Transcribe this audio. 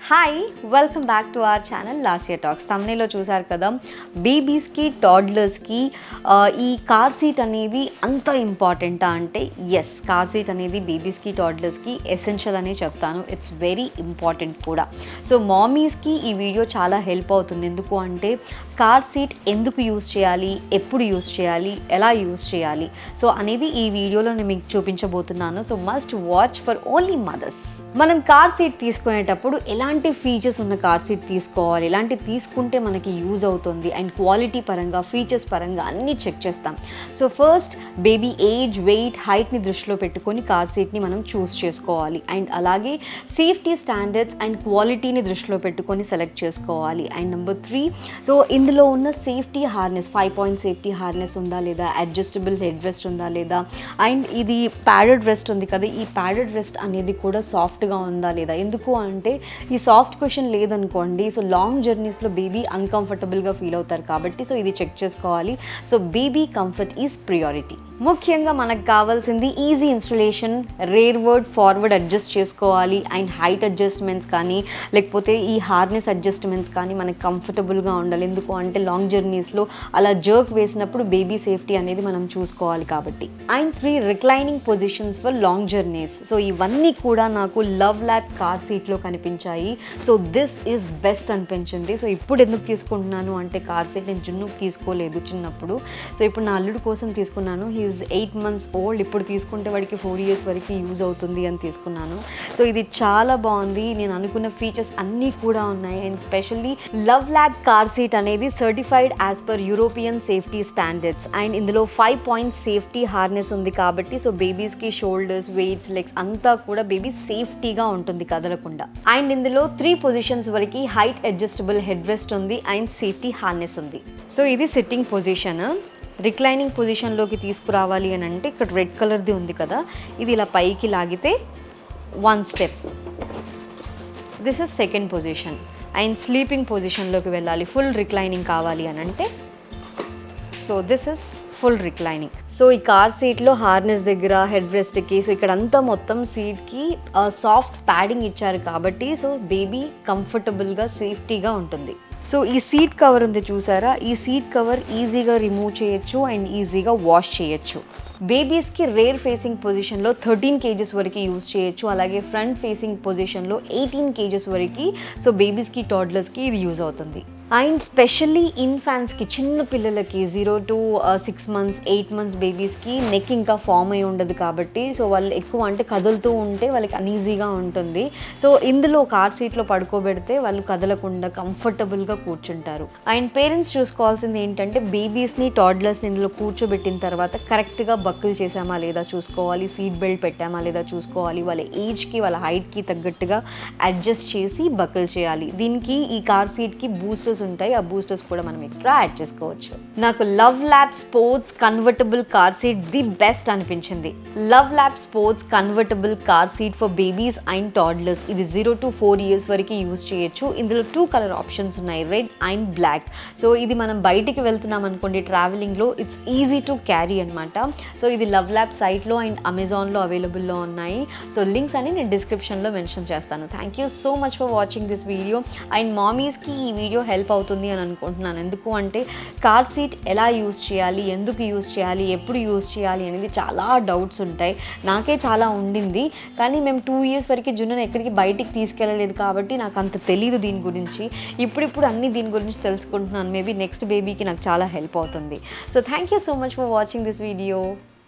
hi welcome back to our channel last year టాక్స్ తమ్నేలో చూసారు కదా బేబీస్కి టాడ్లర్స్కి ఈ కార్ సీట్ అనేది అంత ఇంపార్టెంటా అంటే ఎస్ కార్ సీట్ అనేది బేబీస్కి టాడ్లర్స్కి ఎసెన్షియల్ అనే చెప్తాను ఇట్స్ వెరీ ఇంపార్టెంట్ కూడా సో మామీస్కి ఈ వీడియో చాలా హెల్ప్ అవుతుంది ఎందుకు అంటే కార్ సీట్ ఎందుకు యూస్ చేయాలి ఎప్పుడు యూస్ చేయాలి ఎలా యూస్ చేయాలి సో అనేది ఈ వీడియోలో నేను మీకు చూపించబోతున్నాను so must watch for only mothers మనం కార్ సీట్ తీసుకునేటప్పుడు ఎలాంటి ఫీచర్స్ ఉన్న కార్ సీట్ తీసుకోవాలి ఎలాంటి తీసుకుంటే మనకి యూజ్ అవుతుంది అండ్ క్వాలిటీ పరంగా ఫీచర్స్ పరంగా అన్నీ చెక్ చేస్తాం so first baby age weight హైట్ని దృష్టిలో పెట్టుకొని కార్ సీట్ని మనం చూస్ చేసుకోవాలి అండ్ అలాగే సేఫ్టీ స్టాండర్డ్స్ అండ్ క్వాలిటీని దృష్టిలో పెట్టుకొని సెలెక్ట్ చేసుకోవాలి అండ్ నెంబర్ త్రీ సో ఇందులో ఉన్న safety harness five point safety harness ఉందా లేదా అడ్జస్టబుల్ హెడ్ రెస్ట్ ఉందా లేదా అండ్ ఇది ప్యాడెడ్ రెస్ట్ ఉంది కదా ఈ ప్యాడెడ్ రెస్ట్ అనేది కూడా సాఫ్ట్గా ఉందా లేదా ఎందుకు అంటే ఈ సాఫ్ట్ క్వశ్చన్ లేదనుకోండి సో లాంగ్ జర్నీస్లో బేబీ అన్కంఫర్టబుల్గా ఫీల్ అవుతారు కాబట్టి సో ఇది చెక్ చేసుకోవాలి so baby comfort is priority ముఖ్యంగా మనకు కావాల్సింది easy installation rearward forward adjust చేసుకోవాలి అండ్ హైట్ అడ్జస్ట్మెంట్స్ కానీ లేకపోతే ఈ హార్నెస్ అడ్జస్ట్మెంట్స్ కానీ మనకి కంఫర్టబుల్గా ఉండాలి ఎందుకు అంటే లాంగ్ జర్నీస్లో అలా జర్క్ వేసినప్పుడు బేబీ సేఫ్టీ అనేది మనం చూసుకోవాలి కాబట్టి and three reclining positions for long journeys so ఇవన్నీ కూడా నాకు లవ్ ల్యాబ్ కార్ సీట్లో కనిపించాయి సో దిస్ ఈజ్ బెస్ట్ అనిపించింది సో ఇప్పుడు ఎందుకు తీసుకుంటున్నాను అంటే కార్ సీట్ నేను జున్నుకు తీసుకోలేదు చిన్నప్పుడు సో ఇప్పుడు నా అల్లుడు కోసం తీసుకున్నాను హీఈస్ ఎయిట్ మంత్స్ ఓల్డ్ ఇప్పుడు తీసుకుంటే వాడికి ఫోర్ ఇయర్స్ వరకు యూజ్ అవుతుంది అని తీసుకున్నాను సో ఇది చాలా బాగుంది నేను అనుకున్న ఫీచర్స్ అన్నీ కూడా ఉన్నాయి and specially LuvLap car seat అనేది certified as per European safety standards and ఇందులో ఫైవ్ పాయింట్ సేఫ్టీ హార్నెస్ ఉంది కాబట్టి సో బేబీస్కి షోల్డర్స్ వెయిట్స్ లెగ్స్ అంతా కూడా బేబీ సేఫ్టీగా ఉంటుంది కదలకుండా అండ్ ఇందులో త్రీ పొజిషన్స్ వరకు హైట్ అడ్జస్టబుల్ హెడ్ రెస్ట్ ఉంది అండ్ సేఫ్టీ హార్నెస్ ఉంది సో ఇది సిట్టింగ్ పొజిషన్ రిక్లైనింగ్ పొజిషన్లోకి తీసుకురావాలి అని అంటే ఇక్కడ రెడ్ కలర్ది ఉంది కదా ఇది ఇలా పైకి లాగితే one step this is second position and sleeping పొజిషన్లోకి వెళ్ళాలి ఫుల్ రిక్లైనింగ్ కావాలి అని అంటే so this is full reclining so ఈ కార్ సీట్లో హార్నెస్ దగ్గర హెడ్ రెస్ట్కి సో ఇక్కడ అంతా మొత్తం సీట్కి సాఫ్ట్ ప్యాడింగ్ ఇచ్చారు కాబట్టి సో బేబీ కంఫర్టబుల్గా సేఫ్టీగా ఉంటుంది సో ఈ సీట్ కవర్ ఉంది చూసారా ఈ సీట్ కవర్ ఈజీగా రిమూవ్ చేయొచ్చు అండ్ ఈజీగా వాష్ చేయొచ్చు బేబీస్కి రేర్ ఫేసింగ్ పొజిషన్లో థర్టీన్ కేజెస్ వరకు యూస్ చేయొచ్చు అలాగే ఫ్రంట్ ఫేసింగ్ పొజిషన్లో ఎయిటీన్ కేజెస్ వరకు సో బేబీస్కి టాడ్లర్స్కి ఇది యూజ్ అవుతుంది అండ్ స్పెషల్లీ ఇన్ఫాన్స్కి చిన్న పిల్లలకి zero to six months eight months బేబీస్కి నెక్ ఇంకా ఫామ్ అయి ఉండదు కాబట్టి సో వాళ్ళు ఎక్కువ అంటే కదులుతూ ఉంటే వాళ్ళకి అన్ఈజీగా ఉంటుంది సో ఇందులో కార్ సీట్లో పడుకోబెడితే వాళ్ళు కదలకుండా కంఫర్టబుల్గా కూర్చుంటారు అండ్ పేరెంట్స్ చూసుకోవాల్సింది ఏంటంటే బేబీస్ని టాడ్లర్స్ని ఇందులో కూర్చోబెట్టిన తర్వాత కరెక్ట్గా బక్కులు చేసామా లేదా చూసుకోవాలి సీట్ బెల్ట్ పెట్టామా లేదా చూసుకోవాలి వాళ్ళ ఏజ్కి వాళ్ళ హైట్కి తగ్గట్టుగా అడ్జస్ట్ చేసి బక్కులు చేయాలి దీనికి ఈ కార్ సీట్కి బూస్టర్స్ ఉంటాయి ఆ బూస్టర్స్ కూడా మనం ఎక్స్ట్రా యాడ్ చేసుకోవచ్చు నాకు LuvLap sports convertible car seat the best అనిపించింది LuvLap sports convertible car seat for babies and toddlers ఇది జీరో టు ఫోర్ ఇయర్స్ వరకు యూజ్ చేయొచ్చు ఇందులో టూ కలర్ ఆప్షన్స్ ఉన్నాయి రెడ్ అండ్ బ్లాక్ సో ఇది మనం బయటికి వెళ్తున్నాం అనుకోండి ట్రావెలింగ్లో ఇట్స్ ఈజీ టు క్యారీ అనమాట సో ఇది లవ్ ల్యాబ్ సైట్లో అండ్ అమెజాన్లో అవైలబుల్లో ఉన్నాయి సో లింక్స్ అని నేను డిస్క్రిప్షన్లో మెన్షన్ చేస్తాను thank you so much for watching this video and మామీస్కి ఈ వీడియో హెల్ప్ అవుతుంది అని అనుకుంటున్నాను ఎందుకు అంటే కార్ సీట్ ఎలా యూస్ చేయాలి ఎందుకు యూస్ చేయాలి ఎప్పుడు యూస్ చేయాలి అనేది చాలా డౌట్స్ ఉంటాయి నాకే చాలా ఉండింది కానీ మేము టూ ఇయర్స్ వరకు జున్నును ఎక్కడికి బయటికి తీసుకెళ్ళలేదు కాబట్టి నాకు అంత తెలీదు దీని గురించి ఇప్పుడిప్పుడు అన్ని దీని గురించి తెలుసుకుంటున్నాను మేబీ నెక్స్ట్ బేబీకి నాకు చాలా హెల్ప్ అవుతుంది so thank you so much for watching this video